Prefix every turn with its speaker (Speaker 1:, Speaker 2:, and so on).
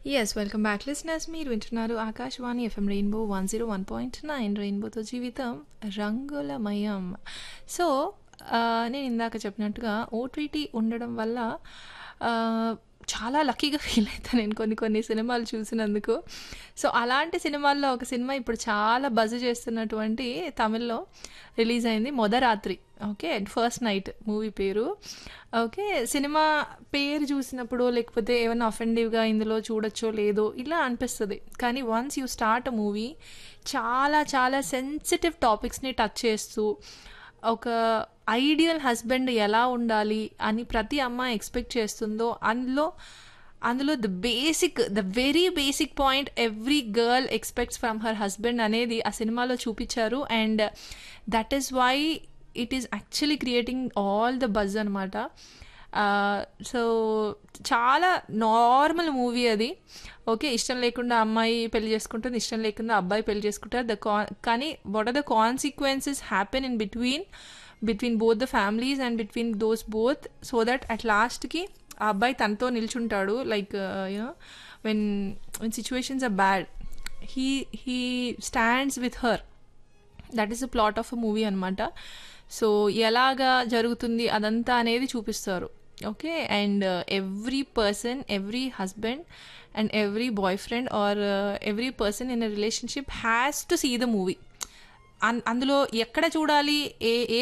Speaker 1: yes welcome back listeners మీరు వింటున్నారు Akashvani FM Rainbow one zero one point nine రెయిన్బోతో జీవితం రంగులమయం సో నేను ఇందాక చెప్పినట్టుగా ఓటీటీ ఉండడం వల్ల ఆ, చాలా లక్కీగా ఫీల్ అవుతాను నేను కొన్ని కొన్ని సినిమాలు చూసినందుకు సో అలాంటి సినిమాల్లో ఒక సినిమా ఇప్పుడు చాలా బజ్ చేస్తున్నటువంటి తమిళ్లో రిలీజ్ అయింది మొదరాత్రి ఓకే ఫస్ట్ నైట్ మూవీ పేరు ఓకే సినిమా పేరు చూసినప్పుడు లేకపోతే ఏమైనా అఫెండివ్గా ఇందులో చూడొచ్చో లేదో ఇలా అనిపిస్తుంది కానీ once you start a movie చాలా చాలా సెన్సిటివ్ టాపిక్స్ని టచ్ చేస్తూ ఒక ఐడియల్ హస్బెండ్ ఎలా ఉండాలి అని ప్రతి అమ్మాయి ఎక్స్పెక్ట్ చేస్తుందో అందులో అందులో the basic the very basic point every girl expects from her husband అనేది ఆ సినిమాలో చూపించారు and that is why it is actually creating all the buzz అనమాట సో చాలా నార్మల్ మూవీ అది ఓకే ఇష్టం లేకుండా అమ్మాయి పెళ్లి చేసుకుంటుంది ఇష్టం లేకుండా అబ్బాయి పెళ్లి చేసుకుంటారు ద కా కానీ what are the consequences happen in between between both the families and between those both so that at లాస్ట్కి ఆ అబ్బాయి తనతో నిల్చుంటాడు like you know when when situations are bad he he stands with her that is the plot of a movie అనమాట so ఎలాగా జరుగుతుంది అదంతా అనేది చూపిస్తారు okay and every person every husband and every boyfriend or every person in a relationship has to see the movie అందులో ఎక్కడ చూడాలి ఏ ఏ